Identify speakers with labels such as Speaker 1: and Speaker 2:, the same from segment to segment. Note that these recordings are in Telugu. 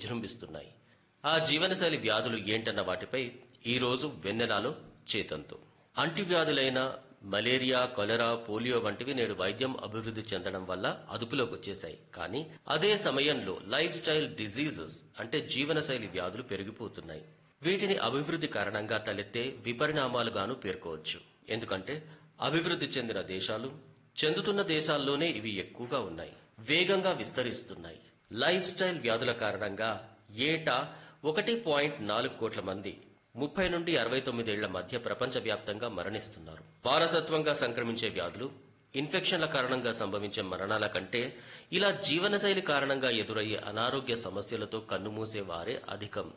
Speaker 1: విజృంభిస్తున్నాయి ఆ జీవనశైలి వ్యాధులు ఏంటన్న వాటిపై ఈరోజు వెన్నెలాలో చేతంతో అంటువ్యాధులైన మలేరియా కొలెరా పోలియో వంటివి నేడు వైద్యం అభివృద్ధి చెందడం వల్ల అదుపులోకి వచ్చేశాయి కానీ అదే సమయంలో లైఫ్ స్టైల్ డిజీజెస్ అంటే జీవనశైలి వ్యాధులు పెరిగిపోతున్నాయి వీటిని అభివృద్ధి కారణంగా తలెత్తే విపరిణామాలుగాను పేర్కోవచ్చు ఎందుకంటే అభివృద్ధి చెందిన దేశాలు చెందుతున్న దేశాల్లోనే ఇవి ఎక్కువగా ఉన్నాయి వేగంగా విస్తరిస్తున్నాయి లైఫ్ స్టైల్ వ్యాధుల కారణంగా ఏటా ఒకటి పాయింట్ నాలుగు కోట్ల మంది ముప్పై నుండి అరవై తొమ్మిదేళ్ల మధ్య ప్రపంచవ్యాప్తంగా మరణిస్తున్నారు వారసత్వంగా సంక్రమించే వ్యాధులు ఇన్ఫెక్షన్ల కారణంగా సంభవించే మరణాల కంటే ఇలా జీవనశైలి కారణంగా ఎదురయ్యే అనారోగ్య సమస్యలతో కన్నుమూసే వారే అధికం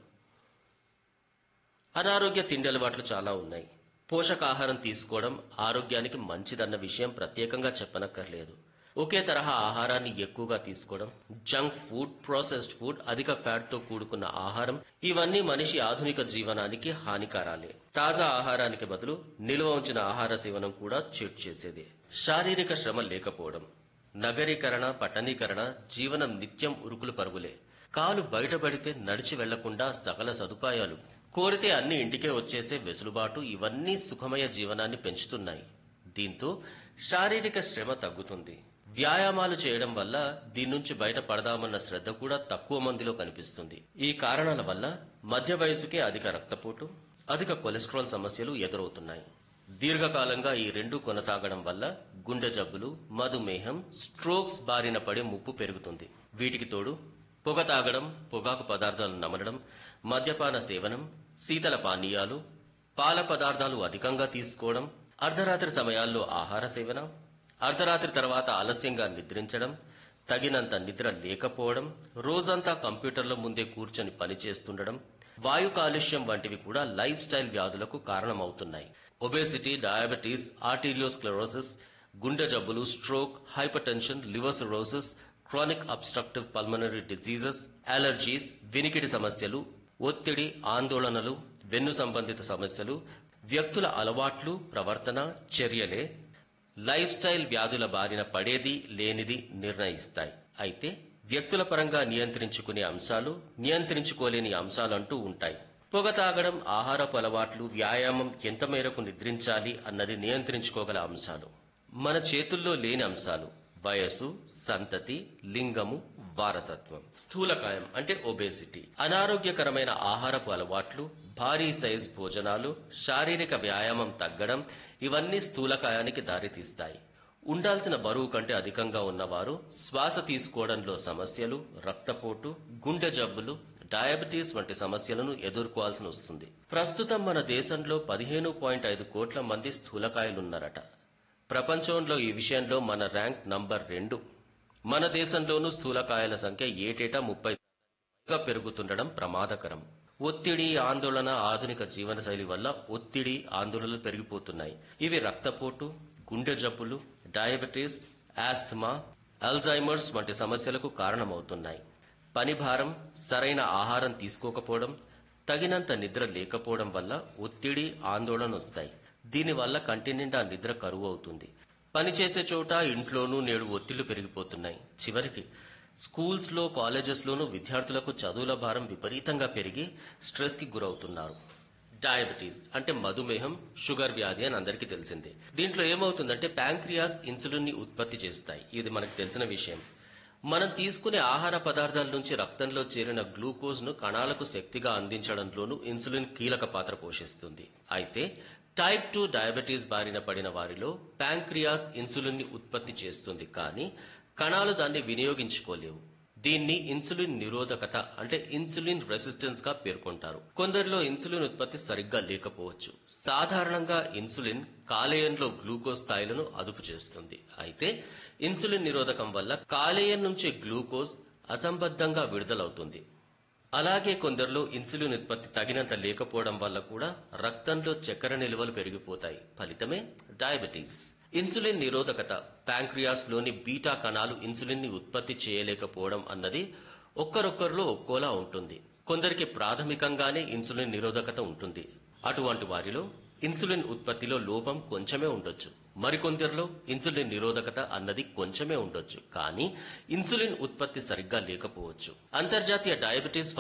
Speaker 1: అనారోగ్య తిండి అలవాట్లు చాలా ఉన్నాయి పోషకాహారం తీసుకోవడం ఆరోగ్యానికి మంచిదన్న విషయం ప్రత్యేకంగా చెప్పనక్కర్లేదు ఒకే తరహా ఆహారాన్ని ఎక్కువగా తీసుకోవడం జంక్ ఫుడ్ ప్రాసెస్డ్ ఫుడ్ అధిక ఫ్యాట్ తో కూడుకున్న ఆహారం ఇవన్నీ మనిషి ఆధునిక జీవనానికి హానికారాలే తాజా ఆహారానికి బదులు నిల్వ ఉంచిన ఆహార సేవనం కూడా చెడు చేసేదే శారీరక శ్రమ లేకపోవడం నగరీకరణ పట్టణీకరణ జీవనం నిత్యం ఉరుకులు పరుగులే కాలు బయటపడితే నడిచి వెళ్లకుండా సకల సదుపాయాలు కోరితే అన్ని ఇంటికే వచ్చేసే వెసులుబాటు ఇవన్నీ సుఖమయ జీవనాన్ని పెంచుతున్నాయి దీంతో శారీరక శ్రమ తగ్గుతుంది వ్యాయామాలు చేయడం వల్ల దీని నుంచి బయటపడదామన్న శ్రద్ధ కూడా తక్కువ మందిలో కనిపిస్తుంది ఈ కారణాల వల్ల మధ్య వయసుకే అధిక రక్తపోటు అధిక కొలెస్ట్రాల్ సమస్యలు ఎదురవుతున్నాయి దీర్ఘకాలంగా ఈ రెండు కొనసాగడం వల్ల గుండె జబ్బులు మధుమేహం స్ట్రోక్స్ బారిన పడే ముప్పు పెరుగుతుంది వీటికి తోడు పొగ తాగడం పొగాకు పదార్థాలు నమలడం మద్యపాన సేవనం శీతల పానీయాలు పాల పదార్థాలు అధికంగా తీసుకోవడం అర్ధరాత్రి సమయాల్లో ఆహార సేవన అర్ధరాత్రి తర్వాత ఆలస్యంగా నిద్రించడం తగినంత నిద్ర లేకపోవడం రోజంతా కంప్యూటర్ల ముందే కూర్చొని పనిచేస్తుండడం వాయు కాలుష్యం వంటివి కూడా లైఫ్ స్టైల్ వ్యాధులకు కారణమవుతున్నాయి ఒబేసిటీ డయాబెటీస్ ఆర్టీరియోస్క్లెరోసిస్ గుండె జబ్బులు stroke hypertension liver cirrhosis chronic obstructive pulmonary diseases allergies వినికిడి సమస్యలు ఒత్తిడి ఆందోళనలు వెన్ను సంబంధిత సమస్యలు వ్యక్తుల అలవాట్లు ప్రవర్తన చర్యలే లైఫ్ స్టైల్ వ్యాధుల బారిన పడేది లేనిది నిర్ణయిస్తాయి అయితే వ్యక్తుల పరంగా నియంత్రించుకునే అంశాలు నియంత్రించుకోలేని అంశాలంటూ ఉంటాయి పొగ తాగడం ఆహారపు అలవాట్లు వ్యాయామం ఎంత మేరకు నిద్రించాలి అన్నది నియంత్రించుకోగల అంశాలు మన చేతుల్లో లేని అంశాలు వయసు సంతతి లింగము వారసత్వం స్థూలకాయం అంటే ఒబేసిటీ అనారోగ్యకరమైన ఆహారపు అలవాట్లు భారీ సైజ్ భోజనాలు శారీరక వ్యాయామం తగ్గడం ఇవన్నీ స్థూలకాయానికి దారితీస్తాయి ఉండాల్సిన బరువు కంటే అధికంగా ఉన్నవారు శ్వాస తీసుకోవడంలో సమస్యలు రక్తపోటు గుండె జబ్బులు డయాబెటీస్ వంటి సమస్యలను ఎదుర్కోవాల్సి వస్తుంది ప్రస్తుతం మన దేశంలో పదిహేను పాయింట్ ఐదు కోట్ల మంది స్థూలకాయలున్నారట ప్రపంచంలో ఈ విషయంలో మన ర్యాంక్ నంబర్ రెండు మన దేశంలోనూ స్థూలకాయల సంఖ్య ఏటేటా ముప్పై గా పెరుగుతుండడం ప్రమాదకరం ఒత్తిడి ఆందోళన ఆధునిక జీవనశైలి వల్ల ఒత్తిడి ఆందోళనలు పెరిగిపోతున్నాయి ఇవి రక్తపోటు గుండె జబ్బులు డయాబెటీస్ ఆస్థమా అల్జైమర్స్ వంటి సమస్యలకు కారణమవుతున్నాయి పని భారం సరైన ఆహారం తీసుకోకపోవడం తగినంత నిద్ర లేకపోవడం వల్ల ఒత్తిడి ఆందోళన వస్తాయి దీనివల్ల కంటి నిండా నిద్ర కరువు అవుతుంది పనిచేసే చోట ఇంట్లోనూ నేడు ఒత్తిళ్లు పెరిగిపోతున్నాయి చివరికి స్కూల్స్ లో కాలేజెస్ లోనూ విద్యార్థులకు చదువుల భారం విపరీతంగా పెరిగి స్ట్రెస్ కి గురవుతున్నారు డయాబెటీస్ అంటే మధుమేహం షుగర్ వ్యాధి అని అందరికీ తెలిసిందే దీంట్లో ఏమవుతుందంటే ప్యాంక్రియాస్ ఇన్సులిన్ ని ఉత్పత్తి చేస్తాయి ఇది మనకు తెలిసిన విషయం మనం తీసుకునే ఆహార పదార్థాల నుంచి రక్తంలో చేరిన గ్లూకోజ్ ను కణాలకు శక్తిగా అందించడంలోనూ ఇన్సులిన్ కీలక పాత్ర పోషిస్తుంది అయితే టైప్ టూ డయాబెటీస్ బారిన పడిన వారిలో ప్యాంక్రియాస్ ఇన్సులిన్ ని ఉత్పత్తి చేస్తుంది కానీ కణాలు దాన్ని వినియోగించుకోలేవు దీన్ని ఇన్సులిన్ నిరోధకత అంటే ఇన్సులిన్ రెసిస్టెన్స్ గా పేర్కొంటారు కొందరిలో ఇన్సులిన్ ఉత్పత్తి సరిగ్గా లేకపోవచ్చు సాధారణంగా ఇన్సులిన్ కాలేయంలో గ్లూకోజ్ స్థాయిలను అదుపు చేస్తుంది అయితే ఇన్సులిన్ నిరోధకం వల్ల కాలేయం నుంచి గ్లూకోజ్ అసంబద్ధంగా విడుదలవుతుంది అలాగే కొందరిలో ఇన్సులిన్ ఉత్పత్తి తగినంత లేకపోవడం వల్ల కూడా రక్తంలో చక్కెర నిల్వలు పెరిగిపోతాయి ఫలితమే డయాబెటీస్ ఇన్సులిన్ నిరోధకత ప్యాంక్రియాస్ లోని బీటా కణాలు ఇన్సులిన్ ని ఉత్పత్తి చేయలేకపోవడం అన్నది ఒక్కరొక్కరిలో ఒక్కోలా ఉంటుంది కొందరికి ప్రాథమికంగానే ఇన్సులిన్ నిరోధకత ఉంటుంది అటువంటి వారిలో ఇన్సులిన్ ఉత్పత్తిలో లోపం కొంచెమే ఉండొచ్చు మరికొందరిలో ఇన్సులిన్ నిరోధకత అన్నది కొంచెమే ఉండొచ్చు కానీ ఇన్సులిన్ ఉత్పత్తి సరిగ్గా లేకపోవచ్చు అంతర్జాతీయ డయాబెటీస్